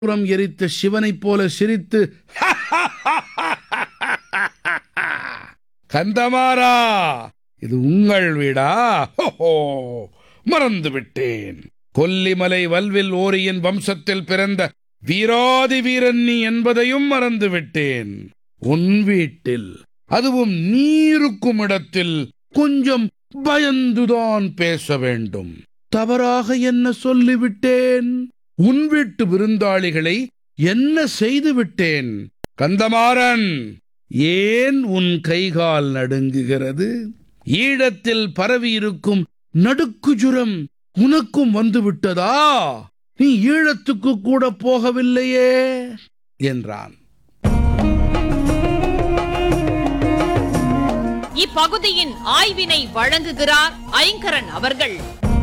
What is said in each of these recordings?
புறம் எரித்த சிவனைப் போல சிரித்து கந்தமாரா இது உங்கள் வீடா ஹோஹோ மறந்து விட்டேன் கொல்லிமலை வல்வில் ஓரியின் வம்சத்தில் பிறந்த வீராதி வீரன் நீ என்பதையும் மறந்து விட்டேன் உன் வீட்டில் அதுவும் நீருக்கும் இடத்தில் கொஞ்சம் பயந்துதான் பேச வேண்டும் தவறாக என்ன சொல்லிவிட்டேன் உன் வீட்டு விருந்தாளிகளை என்ன செய்து விட்டேன் கந்தமாறன் ஏன் உன் கைகால் நடுங்குகிறது ஈழத்தில் பரவியிருக்கும் நடுக்குஜுரம் உனக்கும் வந்து விட்டதா நீ ஈழத்துக்கு கூட போகவில்லையே என்றான் இப்பகுதியின் ஆய்வினை வழங்குகிறார் ஐங்கரன் அவர்கள்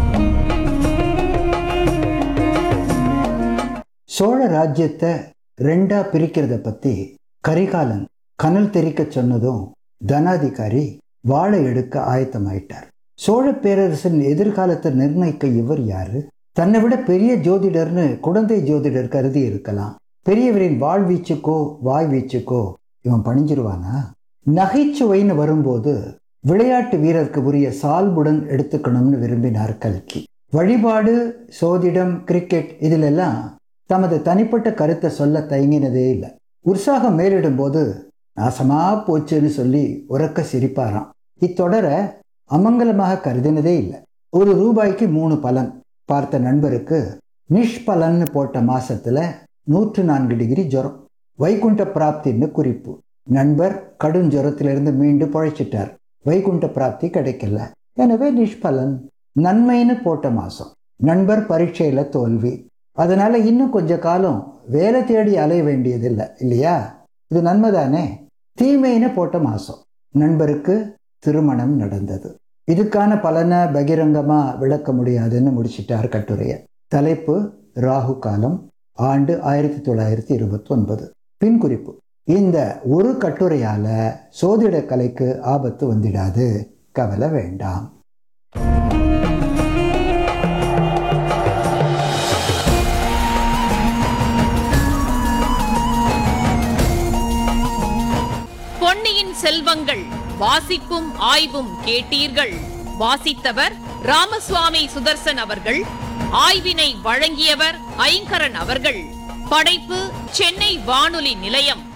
சோழ ராஜ்யத்தை ரெண்டா பிரிக்கிறத பத்தி கரிகாலன் கனல் தெரிக்க சொன்னதும் தனாதிகாரி வாழை எடுக்க ஆயத்தமாயிட்டார் சோழ பேரரசின் எதிர்காலத்தை நிர்ணயிக்க இவர் யாரு தன்னை விட பெரிய ஜோதிடர்னு குழந்தை ஜோதிடர் கருதி இருக்கலாம் பெரியவரின் வாழ்வீச்சுக்கோ வாய் வீச்சுக்கோ இவன் பணிஞ்சிருவானா நகைச்சுவைன்னு வரும்போது விளையாட்டு வீரருக்கு உரிய சால்புடன் எடுத்துக்கணும்னு விரும்பினார் கல்கி வழிபாடு சோதிடம் கிரிக்கெட் இதிலெல்லாம் தமது தனிப்பட்ட கருத்தை சொல்ல தயங்கினதே இல்லை உற்சாகம் மேலிடும் போது நாசமா போச்சுன்னு சொல்லி உறக்க சிரிப்பாராம் இத்தொடரை அமங்கலமாக கருதினதே இல்லை ஒரு ரூபாய்க்கு மூணு பலன் பார்த்த நண்பருக்கு நிஷ்பலன்னு போட்ட மாசத்துல நூற்று நான்கு டிகிரி ஜுரம் வைகுண்ட பிராப்தின்னு குறிப்பு நண்பர் கடும் ஜுரத்திலிருந்து மீண்டு பழைச்சிட்டார் வைகுண்ட பிராப்தி கிடைக்கல எனவே நிஷ்பலன் நன்மைன்னு போட்ட மாசம் நண்பர் பரீட்சையில தோல்வி அதனால இன்னும் கொஞ்ச காலம் வேலை தேடி அலைய வேண்டியதில்லை இல்லையா இது நன்மைதானே தீமைன்னு போட்ட மாசம் நண்பருக்கு திருமணம் நடந்தது இதுக்கான பலனை பகிரங்கமா விளக்க முடியாதுன்னு முடிச்சிட்டார் கட்டுரைய தலைப்பு ராகு காலம் ஆண்டு ஆயிரத்தி தொள்ளாயிரத்தி இருபத்தி ஒன்பது பின் குறிப்பு இந்த ஒரு கட்டுரையால சோதிட கலைக்கு ஆபத்து வந்திடாது கவலை வேண்டாம் பொன்னியின் செல்வங்கள் வாசிப்பும் ஆய்வும் கேட்டீர்கள் வாசித்தவர் ராமசுவாமி சுதர்சன் அவர்கள் ஆய்வினை வழங்கியவர் ஐங்கரன் அவர்கள் படைப்பு சென்னை வானொலி நிலையம்